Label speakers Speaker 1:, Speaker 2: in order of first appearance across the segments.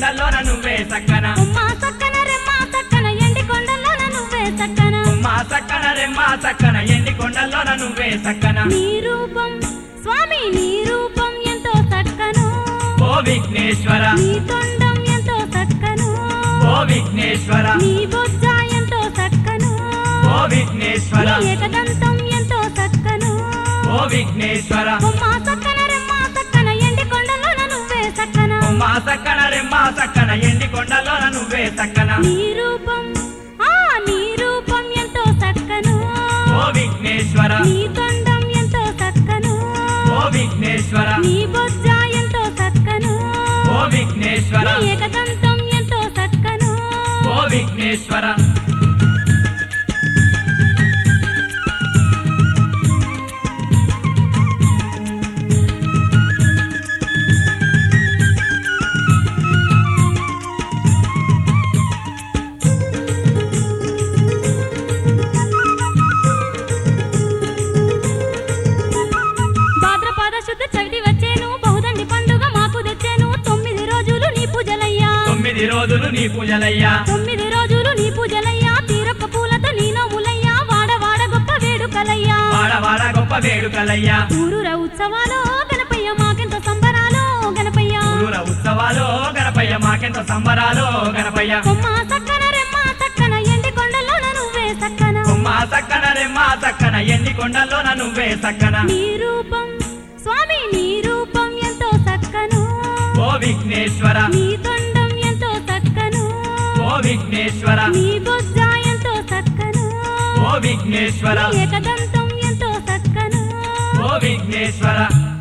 Speaker 1: కొండల్లోన నువ్వే సక్కన
Speaker 2: కొమ్మ సక్కన రెమ్మ సక్కన ఎండి కొండల్లోన నువ్వే సక్కన
Speaker 1: కొమ్మ సక్కన రెమ్మ సక్కన ఎండి కొండల్లోన నువ్వే సక్కన
Speaker 2: నీ రూపం స్వామి నీ రూపం ఎంతో సక్కను
Speaker 1: ఓ విఘ్నేశ్వర
Speaker 2: నీ తొండం ఎంతో సక్కను
Speaker 1: ఓ విఘ్నేశ్వర
Speaker 2: నీ బొజ్జ ఎంతో సక్కను
Speaker 1: ఓ విఘ్నేశ్వర
Speaker 2: నీ ఏకదంతం ఎంతో సక్కను
Speaker 1: ఓ విఘ్నేశ్వర
Speaker 2: కొమ్మ సక్కన రెమ్మ సక్కన ఎండి కొండల్లోన నువ్వే సక్కన
Speaker 1: కొమ్మ సక్కన రెమ్మ సక్కన ఎండి కొండల్లోన నువ్వే సక్కన
Speaker 2: నీ రూపం ఆ నీ రూపం ఎంతో సక్కను
Speaker 1: ఓ విఘ్నేశ్వర
Speaker 2: నీ తొండం ఎంతో సక్కను
Speaker 1: ఓ విఘ్నేశ్వర
Speaker 2: నీ బొజ్జ ఎంతో సక్కను
Speaker 1: ఓ విఘ్నేశ్వర
Speaker 2: నీ ఏకదంతం ఎంతో సక్కను
Speaker 1: ఓ విఘ్నేశ్వర
Speaker 2: భాద్రపద శుద్ధ చవితి వచ్చేను బహుదండి పండుగ మాకు తెచ్చేను తొమ్మిది రోజులు నీ పూజలయ్యా
Speaker 1: తొమ్మిది రోజులు నీ పూజలయ్యా
Speaker 2: తొమ్మిది రోజులు నీ పూజలయ్యా తీరొక్క పూలతో నీ నోములయ్యా వాడ వాడ గొప్ప వేడుకలయ్యా
Speaker 1: వాడ వాడ గొప్ప వేడుకలయ్యా
Speaker 2: ఊరూర ఉత్సవాలు గణపయ్య మాకెంతో సంబరాలు గణపయ్య
Speaker 1: ఊరూర ఉత్సవాలు గణపయ్య మాకెంత సంబరాలు గణపయ్య
Speaker 2: కొమ్మ సక్కన రెమ్మ సక్కన ఎండి కొండల్లోన నువ్వే సక్కన
Speaker 1: కొమ్మ సక్కన రెమ్మ సక్కన ఎండి కొండల్లోన నువ్వే సక్కన
Speaker 2: నీ రూపం స్వామి నీ రూపం ఎంతో సక్కను
Speaker 1: ఓ విఘ్నేశ్వర
Speaker 2: నీ తొండం ఎంతో సక్కను
Speaker 1: ఓ విఘ్నేశ్వర
Speaker 2: నీ బొజ్జ ఎంతో సక్కను
Speaker 1: ఓ విఘ్నేశ్వర
Speaker 2: నీ ఏకదంతం ఎంతో సక్కను
Speaker 1: ఓ విఘ్నేశ్వర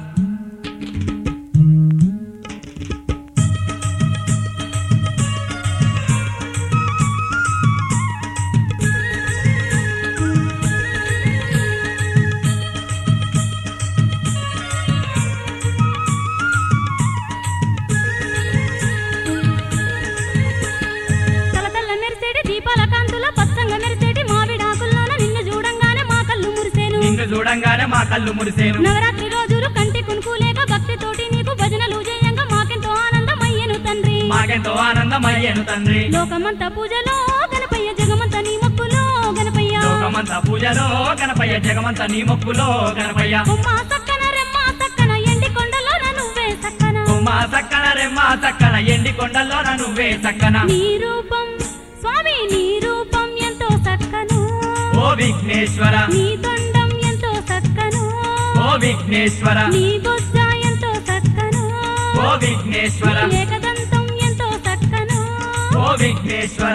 Speaker 2: తలతల్ల మెరిసేటి దీపాల కాంతుల పచ్చంగా మెరిసేటి మావిడాకుల్లోన నిన్ను చూడంగానే మా కళ్ళు మురిసేను
Speaker 1: నిన్ను చూడంగానే మా కళ్ళు మురిసేను
Speaker 2: నవరాత్రి రోజులు కంటి కునుకులేక భక్తితోటి నీకు భజనలు చేయంగా మాకెంతో ఆనందమయ్యను తండ్రి
Speaker 1: మాకెంతో ఆనందమయ్యేను తండ్రి
Speaker 2: లోకమంతా పూజలో గణపయ్య జగమంత నీ మొక్కులో గణపయ్య
Speaker 1: లోకమంత పూజలో గణపయ్య జగమంత నీ మొక్కులో గణపయ్య
Speaker 2: కొమ్మ సక్కన రెమ్మ సక్కన ఎండి కొండలోన నువ్వే సక్కన
Speaker 1: కొమ్మ సక్కన రెమ్మ సక్కన ఎండి కొండల్లోన నువ్వే సక్కన
Speaker 2: నీ రూపం స్వామి నీ రూపం ఎంతో సక్కను
Speaker 1: ఓ విఘ్నేశ్వర
Speaker 2: నీ తొండం ఎంతో సక్కను
Speaker 1: ఓ విఘ్నేశ్వర
Speaker 2: నీ బొజ్జ ఎంతో సక్కను
Speaker 1: ఓ విఘ్నేశ్వర
Speaker 2: నీ ఏకదంతం ఎంతో సక్కను
Speaker 1: ఓ విఘ్నేశ్వర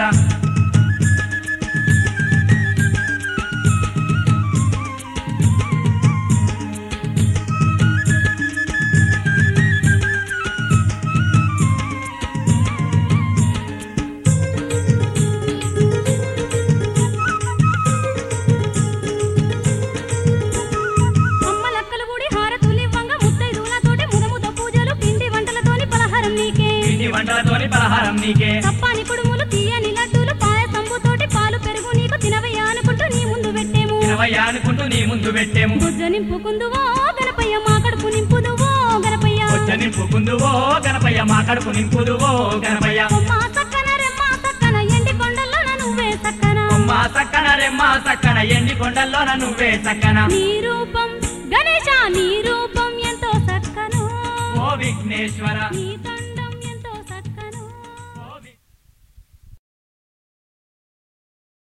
Speaker 2: అమ్మలక్కలు గుడి హారతులు ఇవ్వంగా ముత్తైదులతోటి ముదముద పూజలు పిండి వంటలతోని పలహారం నీకే
Speaker 1: పిండి వంటలతోని పలహారం నీకే
Speaker 2: కప్పాని కుడుములు తీయని లడ్డూలు పాయసంబుతోటి పాలు పెరుగు నీకు తినవయ్యా అనుకుంటూ నీ ముందు పెట్టేము
Speaker 1: ఇరవై అనుకుంటూ నీ ముందు పెట్టేము
Speaker 2: బుజ్జ నింపుకుందువో గణపయ్య మా కడుపు నింపుదువో గణపయ్య
Speaker 1: వచ్చ నింపుకుందువో గణపయ్య మా కడుపు నింపుదువో గణపయ్య
Speaker 2: కొమ్మ సక్కన రెమ్మ సక్కన ఎండి కొండల్లోన నువ్వే సక్కన
Speaker 1: కొమ్మ సక్కన రెమ్మ సక్కన ఎండి కొండల్లోన నువ్వే సక్కన
Speaker 2: నీ రూపం గణేశ నీ రూపం ఎంతో సక్కను
Speaker 1: ఓ విఘ్నేశ్వర
Speaker 2: నీ తండ్రి